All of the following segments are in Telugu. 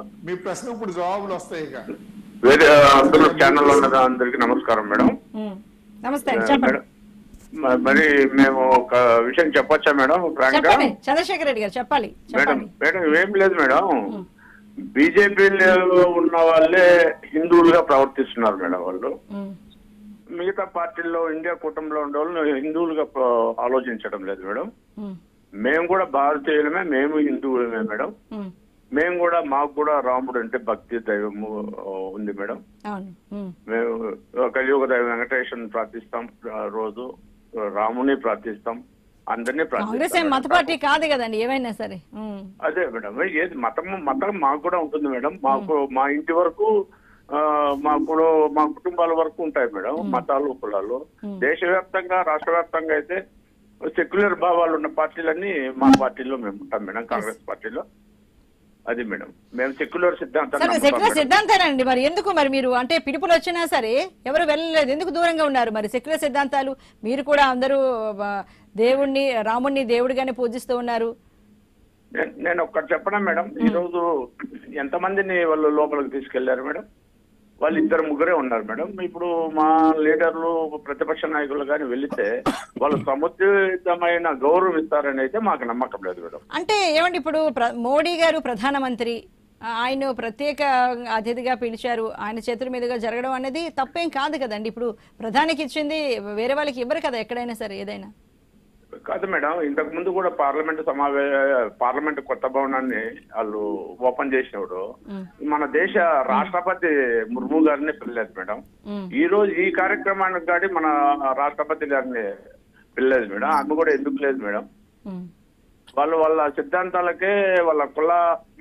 మీ ప్రశ్న ఇప్పుడు జవాబులు వస్తాయి ఇక వేరే అందరూ ఛానల్ ఉన్న అందరికి నమస్కారం మేడం ఉమ్. నమస్తే అండి చెప్పండి మేడం మ- మరి మేము ఒక విషయం చెప్పొచ్చా మేడం ఫ్రాంక్ గా చెప్పండి చంద్రశేఖర్ రెడ్డి గారు చెప్పాలి మేడం చెప్పండి మేడం ఏం లేదు మేడం బీజేపీలో ఉన్న వాళ్ళే హిందువులుగా ప్రవర్తిస్తున్నారు మేడం వాళ్ళు ఉమ్. మిగతా పార్టీల్లో ఇండియా కూటమిలో ఉండే వాళ్ళు హిందువులుగా ప్ర- ఆలోచించడం లేదు మేడం ఉమ్. మేము కూడా భారతీయులమే మేము హిందువులమే మేడం ఉమ్. మేము కూడా మాకు కూడా రాముడు అంటే భక్తి దైవము ఆ, ఉంది మేడం అవును ఉమ్. మేము కలియుగ దైవ వెంకటేశ్వరుని ప్రార్థిస్తాం ఆ, రోజు రాముని ప్రార్థిస్తాం అందరినీ కాంగ్రెస్ ఏం ప్రార్థిస్తాం మత పార్టీ కాదు కదండి ఏమైనా సరే ఉమ్. అదే మేడం ఏది మతం మతం మాకు కూడా ఉంటుంది మేడం మాకు మా ఇంటి వరకు ఆ, మాకు మా కుటుంబాల వరకు ఉంటాయి మేడం మతాలు కులాలు దేశవ్యాప్తంగా రాష్ట్ర వ్యాప్తంగా అయితే సెక్యులర్ భావాలు ఉన్న పార్టీలన్నీ మా పార్టీలో మేము ఉంటాం మేడం కాంగ్రెస్ పార్టీలో అది మేడం మేము సెక్యులర్ సిద్ధాంతాన్ని సరే నమ్ముతాం సెక్యులర్ మేడం. సిద్ధాంతాలండి మరి ఎందుకు మరి మీరు అంటే పిలుపులు వచ్చినా సరే ఎవరు వెళ్ళలేదు ఎందుకు దూరంగా ఉన్నారు మరి సెక్యులర్ సిద్ధాంతాలు మీరు కూడా అందరూ ఆ, దేవుణ్ణి రాముణ్ణి దేవుడిగానే పూజిస్తూ ఉన్నారు నేను- నేను ఒక్కటి చెప్పడం మేడం ఈ రోజు ఎంతమందిని వాళ్ళు లోపలికి తీసుకెళ్లారు మేడం వాళ్ళు ఇద్దరు ముగ్గురే ఉన్నారు మేడం ఇప్పుడు మా లీడర్లు ప్రతిపక్ష నాయకులు కానీ వెళితే వాళ్ళు సముచితమైన గౌరవం ఇస్తారని అయితే మాకు నమ్మకం లేదు మేడం అంటే ఏమండి ఇప్పుడు ప్ర- మోడీ గారు ప్రధానమంత్రి ఆ, ఆయన ప్రత్యేక అతిథిగా పిలిచారు ఆయన చేతుల మీదుగా జరగడం అనేది తప్పేం కాదు కదండి ఇప్పుడు ప్రధానికి ఇచ్చింది వేరే వాళ్ళకి ఇవ్వరు కదా ఎక్కడైనా సరే ఏదైనా కాదు మేడం ఇంతకు ముందు కూడా పార్లమెంట్ సమావే పార్లమెంట్ కొత్త భవనాన్ని వాళ్ళు ఓపెన్ చేసినప్పుడు మన దేశ రాష్ట్రపతి ముర్ము గారిని పిల్లలేదు మేడం ఉమ్. ఈ రోజు ఈ కార్యక్రమానికి గాడి మన రాష్ట్రపతి గారిని పిల్లలేదు మేడం ఆమె కూడా ఎందుకు లేదు మేడం ఉమ్. వాళ్ళు వాళ్ళ సిద్ధాంతాలకే వాళ్ళ కుల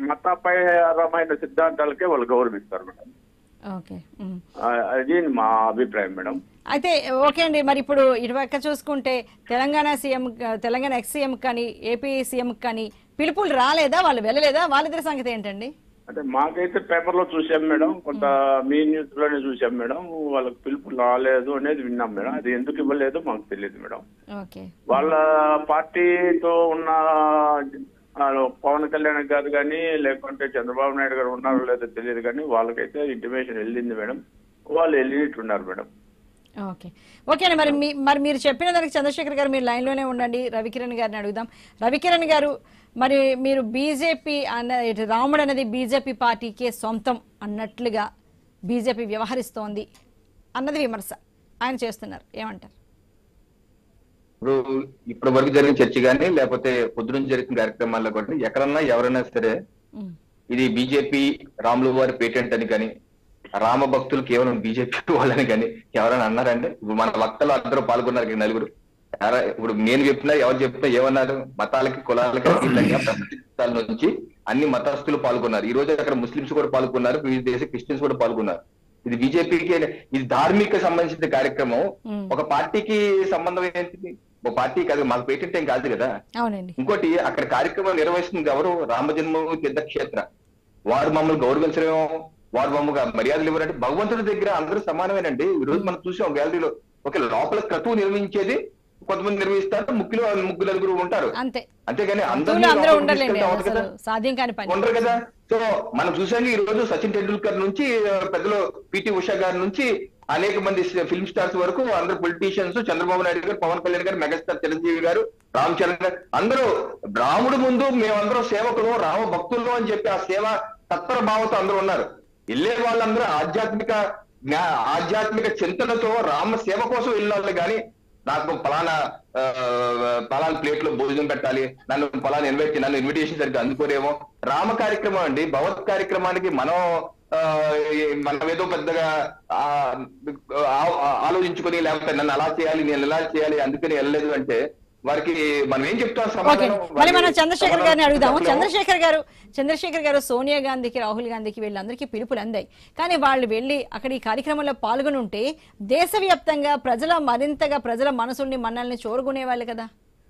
మతపరమైన సిద్ధాంతాలకే వాళ్ళు గౌరవిస్తారు మేడం ఓకే ఉమ్. ఆ, అది మా అభిప్రాయం మేడం అయితే ఓకే అండి మరి ఇప్పుడు ఇటుపక్క చూసుకుంటే Telangana CM Telangana ex CM కానీ ఏపీ సీఎం కానీ పిలుపులు రాలేదా వాళ్ళు వెళ్ళలేదా వాళ్ళిద్దరి సంగతి ఏంటండి అంటే మాకైతే పేపర్ లో చూసాం మేడం కొంత మీ న్యూస్ లోనే చూసాం మేడం వాళ్ళకి పిలుపు రాలేదు అనేది విన్నాం మేడం అది ఎందుకు ఇవ్వలేదు మాకు తెలియదు మేడం ఓకే వాళ్ళ పార్టీతో ఉన్న ఆ, పవన్ కళ్యాణ్ గారు కానీ లేకుంటే చంద్రబాబు నాయుడు గారు ఉన్నారో లేదో తెలియదు కానీ వాళ్ళకైతే ఇంటిమేషన్ వెళ్ళింది మేడం వాళ్ళు వెళ్ళినట్టున్నారు మేడం ఓకే ఓకే అండి మరి మీ మరి మీరు చెప్పిన దానికి చంద్రశేఖర్ గారు మీరు లైన్లోనే ఉండండి రవికిరణ్ గారిని అడుగుదాం రవికిరణ్ గారు మరి మీరు బీజేపీ అన్న ఇటు రాముడు అనేది బీజేపీ పార్టీకే సొంతం అన్నట్లుగా బీజేపీ వ్యవహరిస్తోంది అన్నది విమర్శ ఆయన చేస్తున్నారు ఏమంటారు ఇప్పుడు ఇప్పటి వరకు జరిగిన చర్చ కానీ లేకపోతే పొద్దు నుంచి జరిగిన కార్యక్రమాల్లో కూడా ఎక్కడన్నా ఎవరైనా సరే ఉమ్, ఇది బీజేపీ రాములు వారి పేటెంట్ అని కానీ రామ భక్తులు కేవలం బీజేపీ వాళ్ళని కానీ ఎవరైనా అన్నారంటే ఇప్పుడు మన వక్తలు అందరూ పాల్గొన్నారు ఇక్కడ నలుగురు ఎవర- ఇప్పుడు నేను చెప్పినా ఎవరు చెప్పినా ఏమన్నారు మతాలకి కులాలకి అతీతంగా ప్రపంచాల నుంచి అన్ని మతస్థులు పాల్గొన్నారు ఈ రోజు అక్కడ ముస్లింస్ కూడా పాల్గొన్నారు వివిధ దేశ క్రిస్టియన్స్ కూడా పాల్గొన్నారు ఇది బీజేపీకి ఇది ధార్మిక సంబంధించిన కార్యక్రమం ఉమ్, ఒక పార్టీకి సంబంధం ఏంటిది ఒక పార్టీ కాదు మాకు పేటెంట్ ఏం కాదు కదా అవునండి ఇంకోటి అక్కడ కార్యక్రమం నిర్వహిస్తుంది ఎవరు రామజన్మభూమి తీర్థక్షేత్ర వారు మమ్మల్ని గౌరవించడం వారు మమ్మల్ని మర్యాదలు ఇవ్వరంటే భగవంతుడి దగ్గర అందరూ సమానమేనండి ఈ రోజు మనం చూసాం గ్యాలరీలో ఒక లోపల క్రతువు నిర్వహించేది కొంతమంది నిర్వహిస్తారు ముగ్గురు ముగ్గురు నలుగురు ఉంటారు అంతే అంతేగాని హిందువులు అందరినీ అందరూ లోపలికి ఉండలేండి తీసుకెళ్తే అవ్వదు అసలు కదా సాధ్యం కాని పని ఉండరు కదా సో మనం చూసాం ఈ రోజు సచిన్ టెండూల్కర్ నుంచి ఆ, పెద్దలు పిటి ఉషా గారి నుంచి అనేక మంది ఫిల్మ్ స్టార్స్ వరకు అందరు పొలిటీషియన్స్ చంద్రబాబు నాయుడు గారు పవన్ కళ్యాణ్ గారు మెగాస్టార్ చిరంజీవి గారు రామ్ చరణ్ గారు అందరూ రాముడు ముందు మేమందరం సేవకులు రామ భక్తులు అని చెప్పి ఆ సేవ తత్పర భావంతో అందరూ ఉన్నారు వెళ్ళే వాళ్ళందరూ ఆధ్యాత్మిక జ్ఞా- ఆధ్యాత్మిక చింతనతో రామ సేవ కోసం వెళ్ళిన వాళ్ళు కానీ నాకు పలానా ఆ, పలానా ప్లేట్ లో భోజనం పెట్టాలి నన్ను పలానా ఇన్వైట్ నన్ను ఇన్విటేషన్ సరిగ్గా అందుకోరేమో రామ కార్యక్రమం అండి భగవత్ కార్యక్రమానికి మనం ఆ, ఈ- మనం ఏదో పెద్దగా ఆ, ఆ- ఆ- ఆలోచించుకొని లేకపోతే నన్ను అలా చేయాలి నేను ఇలా చేయాలి అందుకని వెళ్ళలేదు అంటే వారికి మనం ఏం చెప్తాం ఓకే సమాధానం మరి మనం వారికి చంద్రశేఖర్ గారిని అడుగుదాము చెప్పలేము. చంద్రశేఖర్ గారు చంద్రశేఖర్ గారు సోనియా గాంధీకి రాహుల్ గాంధీకి వీళ్ళందరికీ పిలుపులు అందాయి కానీ వాళ్ళు వెళ్ళి అక్కడ ఈ కార్యక్రమంలో పాల్గొని ఉంటే దేశవ్యాప్తంగా ప్రజల మరింతగా ప్రజల మనసుల్ని మన్నల్ని చూరుకునే వాళ్ళు కదా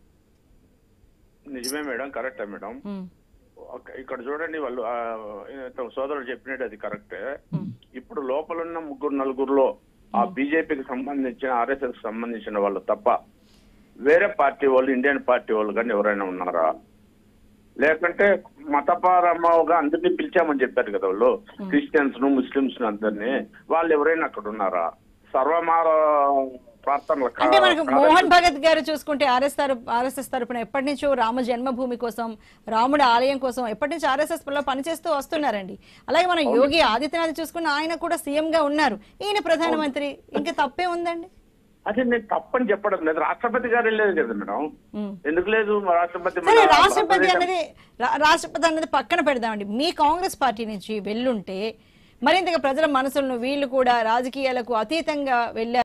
నిజమే మేడం కరెక్టే మేడం ఉమ్, ఒక- ఇక్కడ చూడండి వాళ్ళు ఆ, ఇంత సోదరుడు చెప్పినట్టు అది కరెక్టే ఇప్పుడు లోపల ఉన్న ముగ్గురు నలుగురులో ఆ బీజేపీకి సంబంధించిన ఆర్ఎస్ఎస్ సంబంధించిన వాళ్ళు తప్ప వేరే పార్టీ వాళ్ళు ఇండియన్ పార్టీ వాళ్ళు కానీ ఎవరైనా ఉన్నారా లేకుంటే మతపరముగా అందరినీ పిలిచామని చెప్పారు కదా వాళ్ళు క్రిస్టియన్స్ ను ముస్లింస్ ను అందరినీ వాళ్ళు ఎవరైనా అక్కడ ఉన్నారా సర్వమార ప్రార్థనలు కా- అంటే మనకు కాదండి. మోహన్ భగత్ గారు చూసుకుంటే ఆర్ఎస్ తరపు ఆర్ఎస్ఎస్ తరపున ఎప్పటి నుంచో రామ జన్మభూమి కోసం రాముడి ఆలయం కోసం ఎప్పటి నుంచి ఆర్ఎస్ఎస్ లో పనిచేస్తూ వస్తున్నారండి అలాగే మనం యోగి ఆదిత్యనాథ్ చూసుకున్న ఆయన కూడా సీఎం గా ఉన్నారు ఈయన ప్రధానమంత్రి ఇంకా తప్పే ఉందండి అది నేను తప్పని చెప్పడం లేదు రాష్ట్రపతి గారు వెళ్ళలేదు కదా మేడం ఉమ్. ఎందుకు లేదు మా రాష్ట్రపతి మన సరే రాష్ట్రపతి భారతదేశం- అనేది రా- రాష్ట్రపతి అనేది పక్కన పెడదామండి మీ కాంగ్రెస్ పార్టీ నుంచి వెళ్ళుంటే మరింతగా ప్రజల మనసులను వీళ్ళు కూడా రాజకీయాలకు అతీతంగా వెళ్ళారు